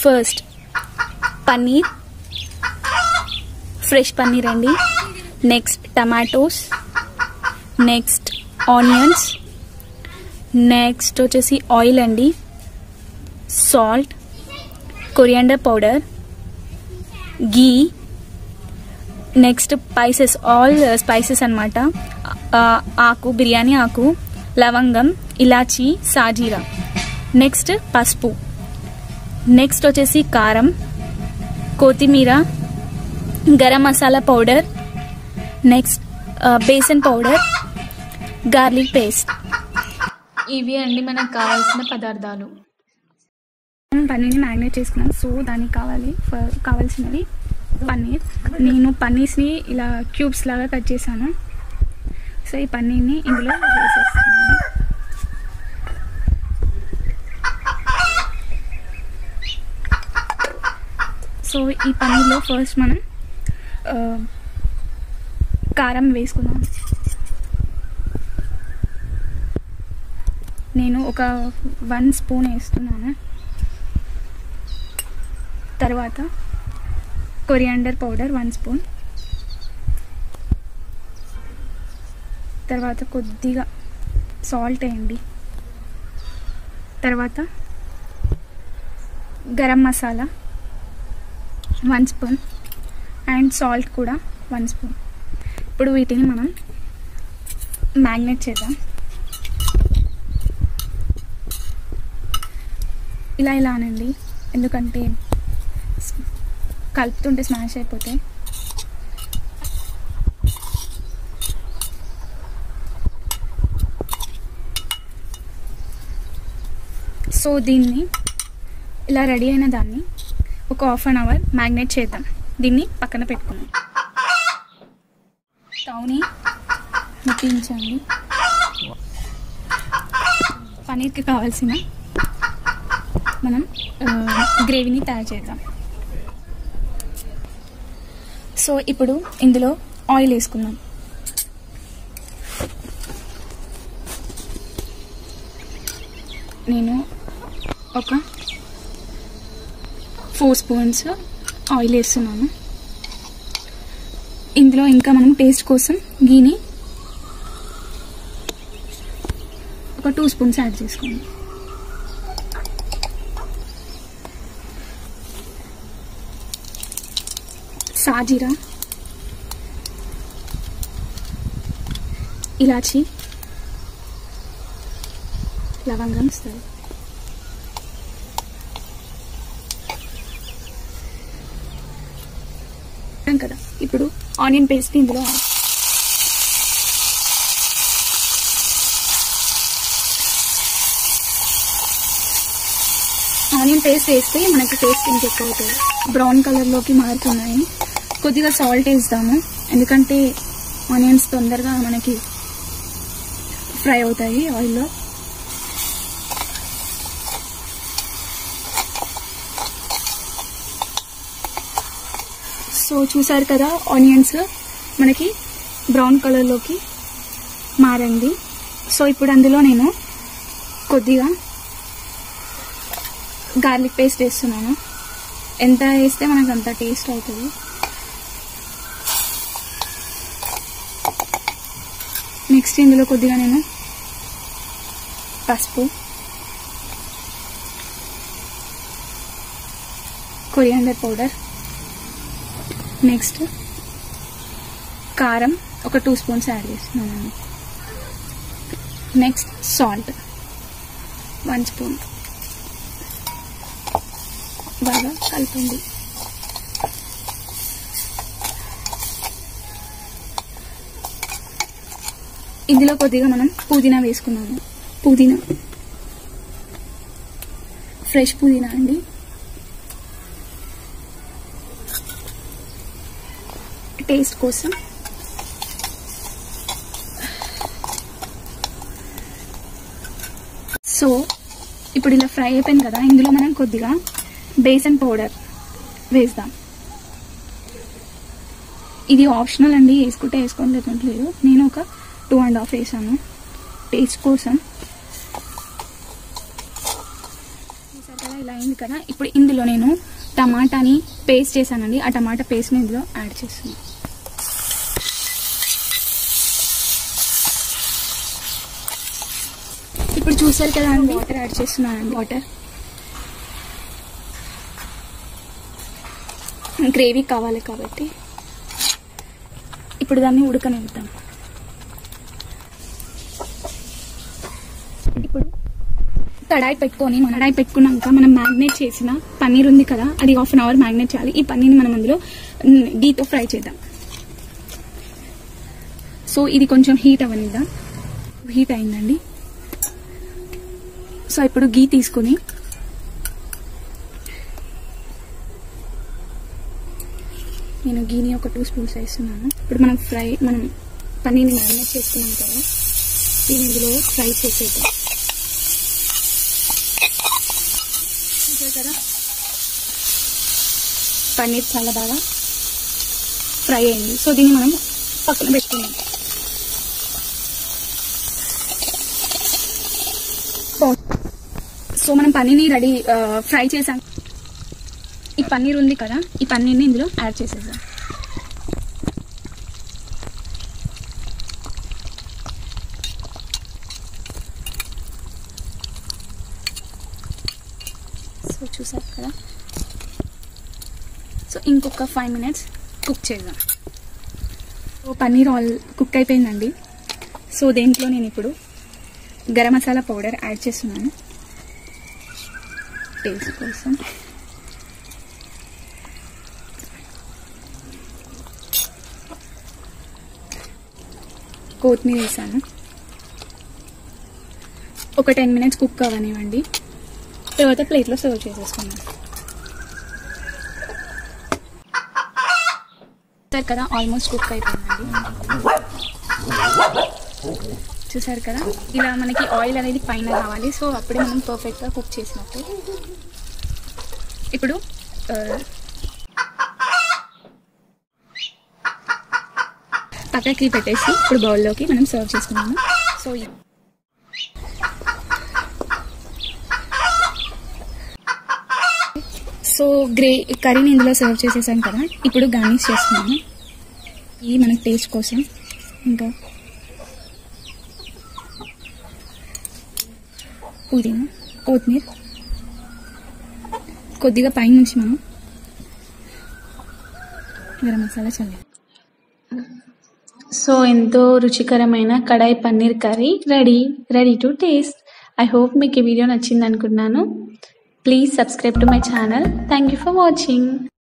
first paneer fresh paneer అండి next tomatoes next onions next వచ్చేసి oil అండి salt coriander powder ghee next spices all spices అనమాట ఆకు బిర్యానీ ఆకు లవంగం ఇలాచీ సాజీరా నెక్స్ట్ పసుపు నెక్స్ట్ వచ్చేసి కారం కొత్తిమీర garam masala powder next besan powder garlic paste ఇవి అండి మనకు కావాల్సిన పదార్థాలు పన్నీర్ని మ్యారినేట్ చేసుకున్నాను సో దానికి కావాలి ఫ- కావాల్సినవి పన్నీర్ నేను పన్నీర్స్ని ఇలా క్యూబ్స్ లాగా కట్ చేశాను సో ఈ పన్నీర్ని ఇందులో వేసేస్తున్నాను సో ఈ పన్నీర్లో ఫస్ట్ మనం ఆ, కారం వేసుకుందాం నేను ఒక వన్ స్పూన్ వేస్తున్నాను తర్వాత కొరియాండర్ పౌడర్ వన్ స్పూన్ తర్వాత కొద్దిగా సాల్ట్ వేయండి తర్వాత garam masala one spoon and salt కూడా వన్ స్పూన్ ఇప్పుడు వీటిని మనం మ్యాగ్నేట్ చేద్దాం ఇలా ఇలా అనండి ఎందుకంటే స్- కలుపుతుంటే స్మాష్ అయిపోతాయి సో దీన్ని ఇలా రెడీ అయిన దాన్ని ఒక హాఫ్ అన్ అవర్ మ్యాగ్నేట్ చేద్దాం దీన్ని పక్కన పెట్టుకుందాం స్టవ్ని ముట్టించండి పనీర్కి కావాల్సిన మనం ఆ, గ్రేవీని తయారు చేద్దాం సో ఇప్పుడు ఇందులో ఆయిల్ వేసుకుందాం నేను ఒక ఫోర్ స్పూన్స్ ఆయిల్ వేస్తున్నాను ఇందులో ఇంకా మనం టేస్ట్ కోసం గీని ఒక టూ స్పూన్స్ యాడ్ చేసుకోండి సాజీరా ఇలాచి లవంగం ఇస్తారు కదా ఇప్పుడు ఆనియన్ పేస్ట్ ఇందులో యాడ్ ఆనియన్ పేస్ట్ వేస్తే మనకి టేస్ట్ ఇంకా ఎక్కువ అవుతుంది బ్రౌన్ కలర్లోకి మారుతున్నాయి కొద్దిగా సాల్ట్ వేస్తాము ఎందుకంటే ఆనియన్స్ తొందరగా మనకి ఫ్రై అవుతాయి ఆయిల్లో సో చూసారు కదా ఆనియన్స్ మనకి బ్రౌన్ కలర్లోకి మారింది సో ఇప్పుడు అందులో నేను కొద్దిగా గార్లిక్ పేస్ట్ వేస్తున్నాను ఎంత వేస్తే మనకు అంత టేస్ట్ అవుతుంది నెక్స్ట్ ఇందులో కొద్దిగా నేను పసుపు కొరియాండర్ పౌడర్ నెక్స్ట్ కారం ఒక టూ స్పూన్స్ యాడ్ చేస్తున్నాను నెక్స్ట్ సాల్ట్ వన్ స్పూన్ బాగా కలపండి ఇందులో కొద్దిగా మనం పుదీనా వేసుకున్నాము పుదీనా ఫ్రెష్ పుదీనా అండి టేస్ట్ కోసం సో ఇప్పుడు ఇలా ఫ్రై అయిపోయింది కదా ఇందులో మనం కొద్దిగా బేసన్ పౌడర్ వేద్దాం ఇది ఆప్షనల్ అండి వేసుకుంటే వేసుకొని లేకుంటలేదు నేను ఒక టూ అండ్ హాఫ్ వేసాను టేస్ట్ కోసం చూసారు కదా కదా ఇలా అయింది కదా ఇప్పుడు ఇందులో నేను టమాటాని పేస్ట్ చేశానండి ఆ టమాటా పేస్ట్ని ఇందులో యాడ్ చేస్తున్నాను ఇప్పుడు చూసారు కదా అండి వాటర్ యాడ్ చేస్తున్నానండి వాటర్ గ్రేవీ కావాలి కాబట్టి ఇప్పుడు దాన్ని ఉడకనిద్దాం ఇప్పుడు కడాయి పెట్టుకొని మన కడాయి పెట్టుకున్నాక మనం మ్యాగ్నేట్ చేసిన పన్నీర్ ఉంది కదా అది హాఫ్ అన్ అవర్ మ్యాగ్నేట్ చేయాలి ఈ పన్నీర్ని మనం అందులో మ్, గీతో ఫ్రై చేద్దాం సో ఇది కొంచెం హీట్ అవనిద్దాం హీట్ అయిందండి సో ఇప్పుడు గీ తీసుకొని నేను గీని ఒక టూ స్పూన్స్ వేస్తున్నాను ఇప్పుడు మనం ఫ్రై మనం పన్నీర్ని మ్యారినేట్ చేసుకున్నాం కదా దీని ఇందులో ఫ్రై చేసేద్దాం చూసారు కదా పన్నీర్ చాలా బాగా ఫ్రై అయింది సో దీన్ని మనం పక్కన పెట్టుకున్నాం సో మనం పన్నీర్ని రెడీ ఫ్రై చేసాం ఈ పన్నీర్ ఉంది కదా ఈ పన్నీర్ని ఇందులో యాడ్ చేసేద్దాం సో చూసారు కదా సో ఇంకొక ఫైవ్ మినిట్స్ కుక్ చేద్దాం సో పన్నీర్ ఆల్ కుక్ అయిపోయిందండి సో దేంట్లో నేను ఇప్పుడు గరం మసాలా పౌడర్ యాడ్ చేస్తున్నాను టేస్ట్ కోసం కొత్తిమీర వేసాను ఒక టెన్ మినిట్స్ కుక్ అవ్వనివ్వండి తర్వాత ప్లేట్లో సర్వ్ చేసేసుకున్నాను చూసారు కదా ఆల్మోస్ట్ కుక్ అయిపోయిందండి చూసారు కదా ఇలా మనకి ఆయిల్ అనేది పైన రావాలి సో అప్పుడే మనం పర్ఫెక్ట్గా కుక్ చేసినట్టు ఇప్పుడు ఆ, పక్కకి పెట్టేసి ఇప్పుడు బౌల్లోకి మనం సర్వ్ చేసుకున్నాము సో ఇ- సో గ్రే కర్రీని ఇందులో సర్వ్ చేసేసాం కదా ఇప్పుడు గార్నిష్ చేస్తున్నాము ఇది మన టేస్ట్ కోసం ఇంకా పుదీనా కొత్తిమీర కొద్దిగా పైనుంచి మనం గరం మసాలా చల్లాలి సో ఎంతో రుచికరమైన kadai paneer curry ready ready to taste I hope మీకు ఈ వీడియో నచ్చింది అనుకుంటున్నాను please subscribe to my channel thank you for watching